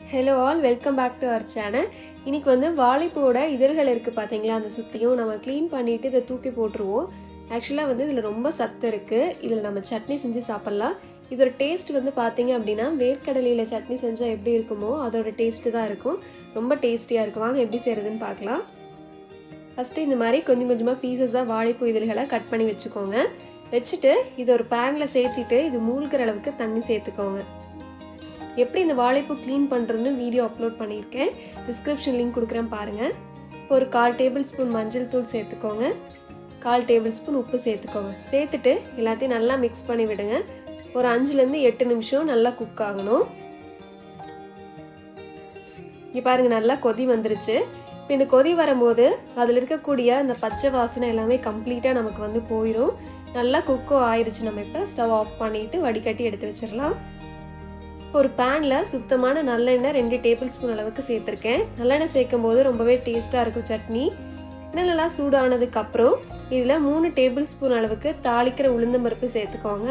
hello all welcome back to our channel இன்னைக்கு வந்து வாழைப்பூவோட இதழ்கள் இருக்குது பார்த்தீங்களா அந்த சுற்றியும் நம்ம க்ளீன் பண்ணிவிட்டு இதை தூக்கி போட்டுருவோம் ஆக்சுவலாக வந்து இதில் ரொம்ப சத்து இருக்குது இதில் நம்ம சட்னி செஞ்சு சாப்பிட்லாம் இதோட டேஸ்ட் வந்து பார்த்தீங்க அப்படின்னா வேர்க்கடலையில் சட்னி செஞ்சால் எப்படி இருக்குமோ அதோட டேஸ்ட்டு தான் இருக்கும் ரொம்ப டேஸ்டியாக இருக்கும் வாங்க எப்படி செய்கிறதுன்னு பார்க்கலாம் ஃபஸ்ட்டு இந்த மாதிரி கொஞ்சம் கொஞ்சமாக பீசஸாக வாழைப்பூ இதழ்களை கட் பண்ணி வச்சுக்கோங்க வச்சுட்டு இது ஒரு பேனில் சேர்த்திட்டு இது மூழ்கிற அளவுக்கு தண்ணி சேர்த்துக்கோங்க எப்படி இந்த வாழைப்பூ க்ளீன் பண்ணுறதுன்னு வீடியோ அப்லோட் பண்ணியிருக்கேன் டிஸ்கிரிப்ஷன் லிங்க் கொடுக்குறேன் பாருங்கள் ஒரு கால் டேபிள் ஸ்பூன் மஞ்சள் தூள் சேர்த்துக்கோங்க கால் டேபிள் ஸ்பூன் உப்பு சேர்த்துக்கோங்க சேர்த்துட்டு எல்லாத்தையும் நல்லா மிக்ஸ் பண்ணி விடுங்க ஒரு அஞ்சுலேருந்து எட்டு நிமிஷம் நல்லா குக் ஆகணும் இங்கே பாருங்கள் நல்லா கொதி வந்துருச்சு இப்போ இந்த கொதி வரும்போது அதில் இருக்கக்கூடிய அந்த பச்சை வாசனை எல்லாமே கம்ப்ளீட்டாக நமக்கு வந்து போயிடும் நல்லா குக்கும் ஆயிடுச்சு நம்ம இப்போ ஸ்டவ் ஆஃப் பண்ணிவிட்டு வடிகட்டி எடுத்து வச்சிடலாம் இப்போ ஒரு பேனில் சுத்தமான நல்லெண்ணெய் ரெண்டு டேபிள் ஸ்பூன் அளவுக்கு சேர்த்துருக்கேன் நல்லெண்ணெய் சேர்க்கும் போது ரொம்பவே டேஸ்ட்டாக இருக்கும் சட்னி நல்லா சூடானதுக்கு அப்புறம் இதில் மூணு டேபிள் ஸ்பூன் அளவுக்கு தாளிக்கிற உளுந்தம் பருப்பு சேர்த்துக்கோங்க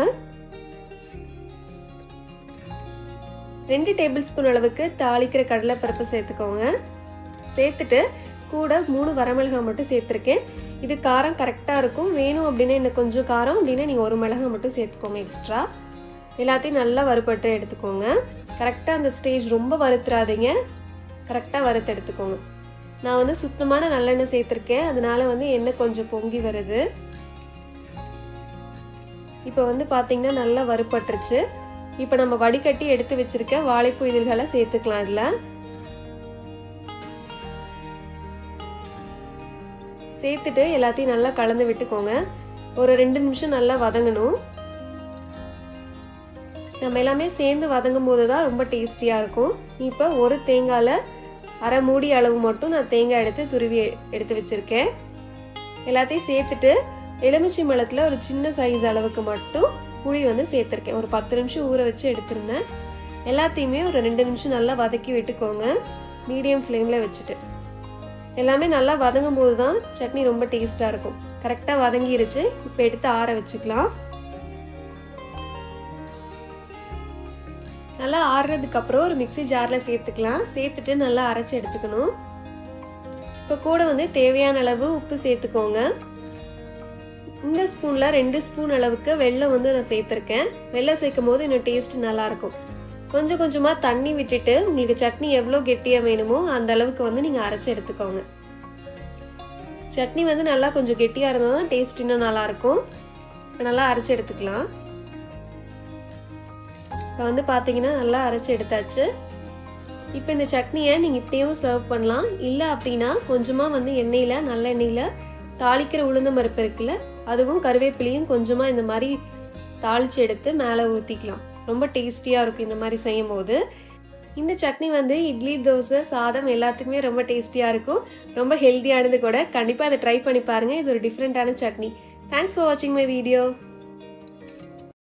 ரெண்டு டேபிள் ஸ்பூன் அளவுக்கு தாளிக்கிற கடலைப்பருப்பு சேர்த்துக்கோங்க சேர்த்துட்டு கூட மூணு வரமிளகாய் மட்டும் சேர்த்துருக்கேன் இது காரம் கரெக்டாக இருக்கும் வேணும் அப்படின்னா இன்னும் கொஞ்சம் காரம் அப்படின்னா நீங்கள் ஒரு மிளகாய் மட்டும் சேர்த்துக்கோங்க எக்ஸ்ட்ரா எல்லாத்தையும் நல்லா வறுபட்டு எடுத்துக்கோங்க கரெக்டாக அந்த ஸ்டேஜ் ரொம்ப வறுத்துறாதீங்க கரெக்டாக வறுத்து எடுத்துக்கோங்க நான் வந்து சுத்தமான நல்லெண்ணெய் சேர்த்துருக்கேன் அதனால வந்து எண்ணெய் கொஞ்சம் பொங்கி வருது இப்போ வந்து பார்த்தீங்கன்னா நல்லா வறுபட்டுருச்சு இப்போ நம்ம வடிகட்டி எடுத்து வச்சிருக்க வாழைப்பூ இதழ்களை சேர்த்துக்கலாம் இதில் சேர்த்துட்டு எல்லாத்தையும் நல்லா கலந்து விட்டுக்கோங்க ஒரு ரெண்டு நிமிஷம் நல்லா வதங்கணும் நம்ம எல்லாமே சேர்ந்து வதங்கும் போது தான் ரொம்ப டேஸ்டியாக இருக்கும் இப்போ ஒரு தேங்காயில் அரை மூடி அளவு மட்டும் நான் தேங்காய் எடுத்து துருவி எடுத்து வச்சுருக்கேன் எல்லாத்தையும் சேர்த்துட்டு எலுமிச்சை மலத்தில் ஒரு சின்ன சைஸ் அளவுக்கு மட்டும் புளி வந்து சேர்த்துருக்கேன் ஒரு பத்து நிமிஷம் ஊற வச்சு எடுத்திருந்தேன் எல்லாத்தையுமே ஒரு ரெண்டு நிமிஷம் நல்லா வதக்கி விட்டுக்கோங்க மீடியம் ஃப்ளேமில் வச்சுட்டு எல்லாமே நல்லா வதங்கும் போது தான் சட்னி ரொம்ப டேஸ்ட்டாக இருக்கும் கரெக்டாக வதங்கிருச்சு இப்போ எடுத்து ஆற வச்சுக்கலாம் நல்லா ஆறுறதுக்கு அப்புறம் ஒரு மிக்சி ஜாரில் சேர்த்துக்கலாம் சேர்த்துட்டு நல்லா அரைச்சி எடுத்துக்கணும் இப்போ கூட வந்து தேவையான அளவு உப்பு சேர்த்துக்கோங்க இந்த ஸ்பூனில் ரெண்டு ஸ்பூன் அளவுக்கு வெள்ளம் வந்து நான் சேர்த்துருக்கேன் வெள்ளம் சேர்க்கும் போது இன்னும் டேஸ்ட் நல்லாயிருக்கும் கொஞ்சம் கொஞ்சமாக தண்ணி விட்டுட்டு உங்களுக்கு சட்னி எவ்வளோ கெட்டியாக வேணுமோ அந்த அளவுக்கு வந்து நீங்கள் அரைச்சி எடுத்துக்கோங்க சட்னி வந்து நல்லா கொஞ்சம் கெட்டியாக இருந்தால் தான் டேஸ்ட் இன்னும் நல்லாயிருக்கும் இப்போ நல்லா அரைச்சி எடுத்துக்கலாம் இப்போ வந்து பார்த்தீங்கன்னா நல்லா அரைச்சி எடுத்தாச்சு இப்போ இந்த சட்னியை நீங்கள் இப்படியும் சர்வ் பண்ணலாம் இல்லை அப்படின்னா கொஞ்சமாக வந்து எண்ணெயில் நல்ல எண்ணெயில் தாளிக்கிற உளுந்தம் பருப்பு இருக்குல்ல அதுவும் கருவேப்பிலையும் கொஞ்சமாக இந்த மாதிரி தாளித்து எடுத்து மேலே ஊற்றிக்கலாம் ரொம்ப டேஸ்டியாக இருக்கும் இந்த மாதிரி செய்யும் போது இந்த சட்னி வந்து இட்லி தோசை சாதம் எல்லாத்துக்குமே ரொம்ப டேஸ்டியாக இருக்கும் ரொம்ப ஹெல்த்தியானது கூட கண்டிப்பாக அதை ட்ரை பண்ணி பாருங்கள் இது ஒரு டிஃப்ரெண்ட்டான சட்னி தேங்க்ஸ் ஃபார் வாட்சிங் மை வீடியோ